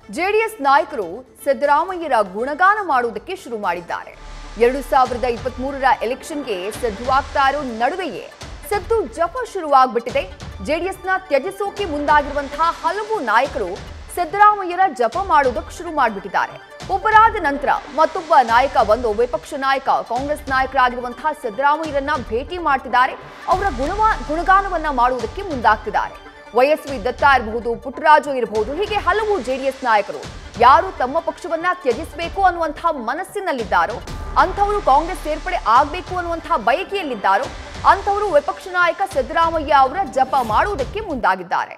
JDS ನಾಯಕರು ಸಿದ್ದರಾಮಯ್ಯರ ಗುಣಗಾನ ಮಾಡುವುದಕ್ಕೆ ಶುರು ಮಾಡಿದ್ದಾರೆ ಎರಡು ಸಾವಿರದ ಇಪ್ಪತ್ತ್ ಮೂರರ ಎಲೆಕ್ಷನ್ಗೆ ಸಿದ್ಧವಾಗ್ತಾ ಇರೋ ನಡುವೆಯೇ ಸಿದ್ದು ಜಪ ಶುರುವಾಗ್ಬಿಟ್ಟಿದೆ ಜೆಡಿಎಸ್ನ ತ್ಯಜಿಸೋಕೆ ಮುಂದಾಗಿರುವಂತಹ ಹಲವು ನಾಯಕರು ಸಿದ್ದರಾಮಯ್ಯರ ಜಪ ಮಾಡೋದಕ್ಕೆ ಶುರು ಮಾಡಿಬಿಟ್ಟಿದ್ದಾರೆ ಒಬ್ಬರಾದ ನಂತರ ಮತ್ತೊಬ್ಬ ನಾಯಕ ಬಂದು ವಿಪಕ್ಷ ನಾಯಕ ಕಾಂಗ್ರೆಸ್ ನಾಯಕರಾಗಿರುವಂತಹ ಸಿದ್ದರಾಮಯ್ಯರನ್ನ ಭೇಟಿ ಮಾಡ್ತಿದ್ದಾರೆ ಅವರ ಗುಣವ ಗುಣಗಾನವನ್ನ ಮಾಡುವುದಕ್ಕೆ ಮುಂದಾಗ್ತಿದ್ದಾರೆ ವೈಎಸ್ವಿ ದತ್ತ ಇರಬಹುದು ಪುಟ್ಟರಾಜು ಇರಬಹುದು ಹೀಗೆ ಹಲವು ಜೆಡಿಎಸ್ ನಾಯಕರು ಯಾರು ತಮ್ಮ ಪಕ್ಷವನ್ನ ತ್ಯಜಿಸಬೇಕು ಅನ್ನುವಂತಹ ಮನಸ್ಸಿನಲ್ಲಿದ್ದಾರೋ ಅಂಥವರು ಕಾಂಗ್ರೆಸ್ ಸೇರ್ಪಡೆ ಆಗಬೇಕು ಅನ್ನುವಂತಹ ಬಯಕೆಯಲ್ಲಿದ್ದಾರೋ ಅಂಥವರು ವಿಪಕ್ಷ ನಾಯಕ ಸಿದ್ದರಾಮಯ್ಯ ಅವರ ಜಪ ಮಾಡುವುದಕ್ಕೆ ಮುಂದಾಗಿದ್ದಾರೆ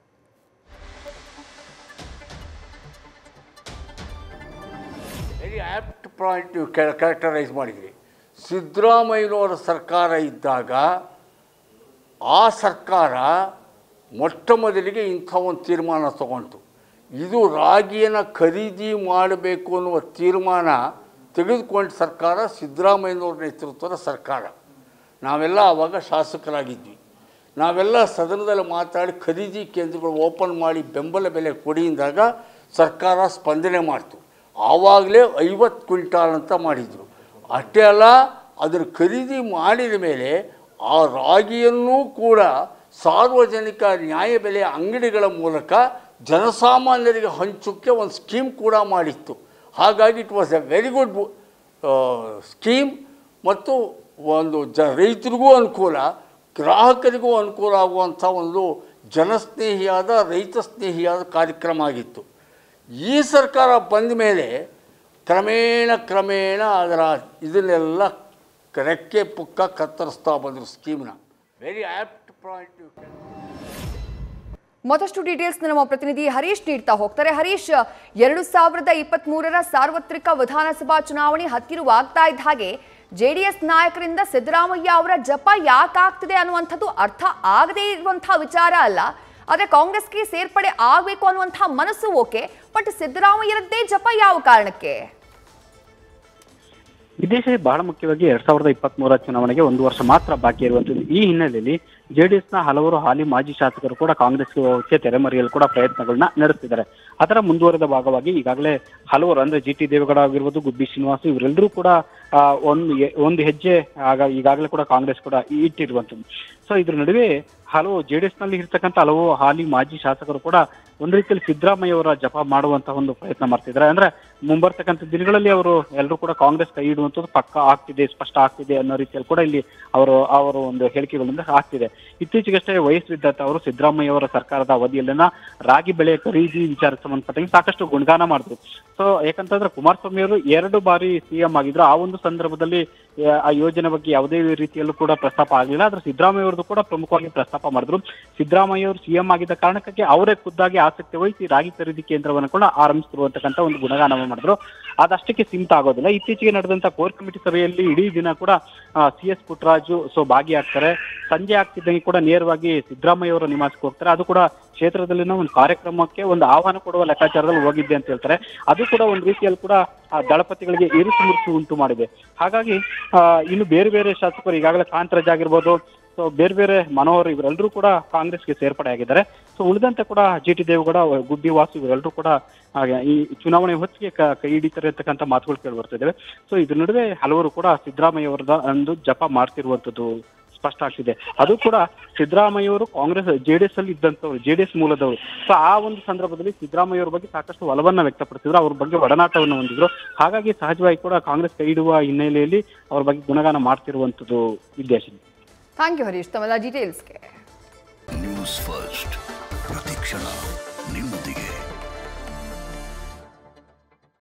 ವೆರಿ ಆ್ಯಪ್ಟ್ ಪಾಯಿಂಟ್ ನೀವು ಕ್ಯಾರೆಕ್ಟರೈಸ್ ಮಾಡಿದ್ರಿ ಸಿದ್ದರಾಮಯ್ಯನವರ ಸರ್ಕಾರ ಇದ್ದಾಗ ಆ ಸರ್ಕಾರ ಮೊಟ್ಟ ಮೊದಲಿಗೆ ಇಂಥ ಒಂದು ತೀರ್ಮಾನ ತಗೊಂತು ಇದು ರಾಗಿಯನ್ನು ಖರೀದಿ ಮಾಡಬೇಕು ಅನ್ನುವ ತೀರ್ಮಾನ ತೆಗೆದುಕೊಂಡ ಸರ್ಕಾರ ಸಿದ್ದರಾಮಯ್ಯನವ್ರ ನೇತೃತ್ವದ ಸರ್ಕಾರ ನಾವೆಲ್ಲ ಆವಾಗ ಶಾಸಕರಾಗಿದ್ವಿ ನಾವೆಲ್ಲ ಸದನದಲ್ಲಿ ಮಾತಾಡಿ ಖರೀದಿ ಕೇಂದ್ರಗಳು ಓಪನ್ ಮಾಡಿ ಬೆಂಬಲ ಬೆಲೆ ಕೊಡಿಯಿಂದಾಗ ಸರ್ಕಾರ ಸ್ಪಂದನೆ ಮಾಡ್ತು ಆವಾಗಲೇ ಐವತ್ತು ಕ್ವಿಂಟಾಲ್ ಅಂತ ಮಾಡಿದರು ಅಷ್ಟೇ ಅಲ್ಲ ಅದರ ಖರೀದಿ ಮಾಡಿದ ಮೇಲೆ ಆ ರಾಗಿಯನ್ನೂ ಕೂಡ ಸಾರ್ವಜನಿಕ ನ್ಯಾಯಬೆಲೆ ಅಂಗಡಿಗಳ ಮೂಲಕ ಜನಸಾಮಾನ್ಯರಿಗೆ ಹಂಚೋಕ್ಕೆ ಒಂದು ಸ್ಕೀಮ್ ಕೂಡ ಮಾಡಿತ್ತು ಹಾಗಾಗಿ it was a very good scheme ಮತ್ತು ಒಂದು ಜ ರೈತರಿಗೂ ಅನುಕೂಲ ಗ್ರಾಹಕರಿಗೂ ಅನುಕೂಲ ಆಗುವಂಥ ಒಂದು ಜನಸ್ನೇಹಿಯಾದ ರೈತ ಸ್ನೇಹಿಯಾದ ಕಾರ್ಯಕ್ರಮ ಆಗಿತ್ತು ಈ ಸರ್ಕಾರ ಬಂದ ಮೇಲೆ ಕ್ರಮೇಣ ಕ್ರಮೇಣ ಅದರ ಇದನ್ನೆಲ್ಲ ರೆಕ್ಕೆ ಪುಕ್ಕ ಕತ್ತರಿಸ್ತಾ ಬಂದರು ಸ್ಕೀಮ್ನ ವೆರಿ ಆ್ಯಪ್ಟ್ ಪಾಯಿಂಟ್ ಮತ್ತಷ್ಟು ಡೀಟೇಲ್ಸ್ ನಮ್ಮ ಪ್ರತಿನಿಧಿ ಹರೀಶ್ ನೀಡ್ತಾ ಹೋಗ್ತಾರೆ ಹರೀಶ್ ಎರಡು ಸಾವಿರದ ಇಪ್ಪತ್ತ್ ಮೂರರ ಸಾರ್ವತ್ರಿಕ ವಿಧಾನಸಭಾ ಚುನಾವಣೆ ಹತ್ತಿರವಾಗ್ತಾ ಇದ್ದ ಹಾಗೆ ಜೆಡಿಎಸ್ ನಾಯಕರಿಂದ ಸಿದ್ದರಾಮಯ್ಯ ಅವರ ಜಪ ಯಾಕಾಗ್ತಿದೆ ಅನ್ನುವಂಥದ್ದು ಅರ್ಥ ಆಗದೇ ಇರುವಂತಹ ವಿಚಾರ ಅಲ್ಲ ಆದ್ರೆ ಕಾಂಗ್ರೆಸ್ಗೆ ಸೇರ್ಪಡೆ ಆಗಬೇಕು ಅನ್ನುವಂತಹ ಮನಸ್ಸು ಓಕೆ ಬಟ್ ಸಿದ್ದರಾಮಯ್ಯರದ್ದೇ ಜಪ ಯಾವ ಕಾರಣಕ್ಕೆ ವಿದೇಶ ಬಹಳ ಮುಖ್ಯವಾಗಿ ಎರಡ್ ಸಾವಿರದ ಇಪ್ಪತ್ತ್ ಮೂರ ಚುನಾವಣೆಗೆ ಒಂದು ವರ್ಷ ಮಾತ್ರ ಬಾಕಿ ಇರುವಂತದ್ದು ಈ ಹಿನ್ನೆಲೆಯಲ್ಲಿ ಜೆಡಿಎಸ್ ನ ಹಲವರು ಹಾಲಿ ಮಾಜಿ ಶಾಸಕರು ಕೂಡ ಕಾಂಗ್ರೆಸ್ಗೆ ಹೋಗಕ್ಕೆ ತೆರೆಮರೆಯಲು ಕೂಡ ಪ್ರಯತ್ನಗಳನ್ನ ನಡೆಸ್ತಿದ್ದಾರೆ ಅದರ ಮುಂದುವರೆದ ಭಾಗವಾಗಿ ಈಗಾಗಲೇ ಹಲವರು ಅಂದ್ರೆ ಜಿ ಟಿ ದೇವೇಗೌಡ ಆಗಿರ್ಬೋದು ಗುಬ್ಬಿ ಶ್ರೀನಿವಾಸ್ ಇವರೆಲ್ಲರೂ ಕೂಡ ಆ, ಒಂದು ಎ- ಒಂದು ಹೆಜ್ಜೆ ಆಗ ಈಗಾಗಲೇ ಕೂಡ ಕಾಂಗ್ರೆಸ್ ಕೂಡ ಇಟ್ಟಿರುವಂತದ್ದು ಸೊ ಇದ್ರ ನಡುವೆ ಹಲವು ಜೆಡಿಎಸ್ ನಲ್ಲಿ ಇರ್ತಕ್ಕಂಥ ಹಲವು ಹಾಲಿ ಮಾಜಿ ಶಾಸಕರು ಕೂಡ ಒಂದ್ ರೀತಿಯಲ್ಲಿ ಸಿದ್ದರಾಮಯ್ಯ ಅವರ ಜಪ ಮಾಡುವಂತಹ ಒಂದು ಪ್ರಯತ್ನ ಮಾಡ್ತಿದ್ದಾರೆ ಅಂದ್ರೆ ಮುಂಬರ್ತಕ್ಕಂಥ ದಿನಗಳಲ್ಲಿ ಅವರು ಎಲ್ಲರೂ ಕೂಡ ಕಾಂಗ್ರೆಸ್ ಕೈ ಇಡುವಂಥದ್ದು ಪಕ್ಕ ಆಗ್ತಿದೆ ಸ್ಪಷ್ಟ ಆಗ್ತಿದೆ ಅನ್ನೋ ರೀತಿಯಲ್ಲಿ ಕೂಡ ಇಲ್ಲಿ ಅವರು ಅವರ ಒಂದು ಹೇಳಿಕೆಗಳಿಂದ ಆಗ್ತಿದೆ ಇತ್ತೀಚೆಗಷ್ಟೇ ವಯಸ್ಸು ವಿದ್ಯಾರ್ಥ ಅವರು ಸಿದ್ದರಾಮಯ್ಯ ಅವರ ಸರ್ಕಾರದ ಅವಧಿಯಲ್ಲಿನ ರಾಗಿ ಬೆಳೆ ಖರೀದಿ ವಿಚಾರಕ್ಕೆ ಸಂಬಂಧಪಟ್ಟಂಗೆ ಸಾಕಷ್ಟು ಗುಣಗಾನ ಮಾಡಿದ್ರು ಸೊ ಯಾಕಂತಂದ್ರೆ ಕುಮಾರಸ್ವಾಮಿ ಅವರು ಎರಡು ಬಾರಿ ಸಿಎಂ ಆಗಿದ್ರು ಆ ಒಂದು ಸಂದರ್ಭದಲ್ಲಿ ಆ, ಆ ಯೋಜನೆ ಬಗ್ಗೆ ಯಾವುದೇ ರೀತಿಯಲ್ಲೂ ಕೂಡ ಪ್ರಸ್ತಾಪ ಆಗಲಿಲ್ಲ ಆದ್ರೆ ಸಿದ್ದರಾಮಯ್ಯ ಅವರದ್ದು ಕೂಡ ಪ್ರಮುಖವಾಗಿ ಪ್ರಸ್ತಾಪ ಮಾಡಿದ್ರು ಸಿದ್ದರಾಮಯ್ಯ ಅವರು ಸಿಎಂ ಆಗಿದ್ದ ಕಾರಣಕ್ಕೆ ಅವರೇ ಖುದ್ದಾಗಿ ಆಸಕ್ತಿ ವಹಿಸಿ ರಾಗಿ ಖರೀದಿ ಕೇಂದ್ರವನ್ನು ಕೂಡ ಆರಂಭಿಸಿರುವಂತಕ್ಕಂಥ ಒಂದು ಗುಣಗಾನ ಮಾಡಿದ್ರು ಅದಷ್ಟಕ್ಕೆ ಸೀಮಿತ ಆಗೋದಿಲ್ಲ ಇತ್ತೀಚೆಗೆ ನಡೆದಂತ ಕೋರ್ ಕಮಿಟಿ ಸಭೆಯಲ್ಲಿ ಇಡೀ ದಿನ ಕೂಡ ಸಿ ಎಸ್ ಪುಟ್ಟರಾಜು ಸೊ ಭಾಗಿಯಾಗ್ತಾರೆ ಸಂಜೆ ಆಗ್ತಿದ್ದಂಗೆ ಕೂಡ ನೇರವಾಗಿ ಸಿದ್ದರಾಮಯ್ಯ ಅವರ ನಿವಾಸಕ್ಕೆ ಹೋಗ್ತಾರೆ ಅದು ಕೂಡ ಕ್ಷೇತ್ರದಲ್ಲಿನ ಒಂದು ಕಾರ್ಯಕ್ರಮಕ್ಕೆ ಒಂದು ಆಹ್ವಾನ ಕೊಡುವ ಲೆಕ್ಕಾಚಾರದಲ್ಲಿ ಹೋಗಿದ್ದೆ ಅಂತ ಹೇಳ್ತಾರೆ ಅದು ಕೂಡ ಒಂದು ರೀತಿಯಲ್ಲಿ ಕೂಡ ಆ ದಳಪತಿಗಳಿಗೆ ಇರುಸು ಮುರುಸು ಉಂಟು ಮಾಡಿದೆ ಹಾಗಾಗಿ ಆ, ಇನ್ನು ಬೇರೆ ಬೇರೆ ಶಾಸಕರು ಈಗಾಗಲೇ ಕಾಂತರಾಜ್ ಆಗಿರ್ಬೋದು ಸೊ ಬೇರೆ ಬೇರೆ ಮನೋಹರ್ ಇವರೆಲ್ಲರೂ ಕೂಡ ಕಾಂಗ್ರೆಸ್ಗೆ ಸೇರ್ಪಡೆ ಆಗಿದ್ದಾರೆ ಸೊ ಉಳಿದಂತೆ ಕೂಡ ಜಿ ಟಿ ದೇವೇಗೌಡ ಗುಬ್ಬಿ ವಾಸು ಇವರೆಲ್ಲರೂ ಕೂಡ ಹಾಗೆ ಈ ಚುನಾವಣೆ ಹೊತ್ತಿಗೆ ಕ- ಕೈ ಹಿಡಿತಾರೆ ಅಂತಕ್ಕಂಥ ಮಾತುಗಳು ಕೇಳಿ ಬರ್ತಿದ್ದಾವೆ ಸೊ ಇದ್ರ ನಡುವೆ ಹಲವರು ಕೂಡ ಸಿದ್ದರಾಮಯ್ಯ ಅವರದ ಒಂದು ಜಪ ಮಾಡ್ತಿರುವಂತದ್ದು ಸ್ಪಷ್ಟ ಆಗ್ತಿದೆ ಅದು ಕೂಡ ಸಿದ್ದರಾಮಯ್ಯ ಅವರು ಕಾಂಗ್ರೆಸ್ ಜೆಡಿಎಸ್ ಅಲ್ಲಿ ಇದ್ದಂಥವ್ರು ಜೆಡಿಎಸ್ ಮೂಲದವರು ಸೊ ಆ ಒಂದು ಸಂದರ್ಭದಲ್ಲಿ ಸಿದ್ದರಾಮಯ್ಯ ಅವರ ಬಗ್ಗೆ ಸಾಕಷ್ಟು ಒಲವನ್ನ ವ್ಯಕ್ತಪಡಿಸಿದ್ರು ಅವ್ರ ಬಗ್ಗೆ ಒಡನಾಟವನ್ನು ಹೊಂದಿದ್ರು ಹಾಗಾಗಿ ಸಹಜವಾಗಿ ಕೂಡ ಕಾಂಗ್ರೆಸ್ ಕೈ ಇಡುವ ಹಿನ್ನೆಲೆಯಲ್ಲಿ ಅವ್ರ ಬಗ್ಗೆ ಗುಣಗಾನ ಮಾಡ್ತಿರುವಂತದ್ದು ವಿದ್ಯಾಶಿನಿ ಥ್ಯಾಂಕ್ ಯು ಹರೀಶ್ ತಮ್ಮೆಲ್ಲ ಡೀಟೇಲ್ಸ್ಗೆ ನ್ಯೂಸ್ ಫಸ್ಟ್ ಪ್ರತಿಕ್ಷಣ ನಿಮ್ಮೊಂದಿಗೆ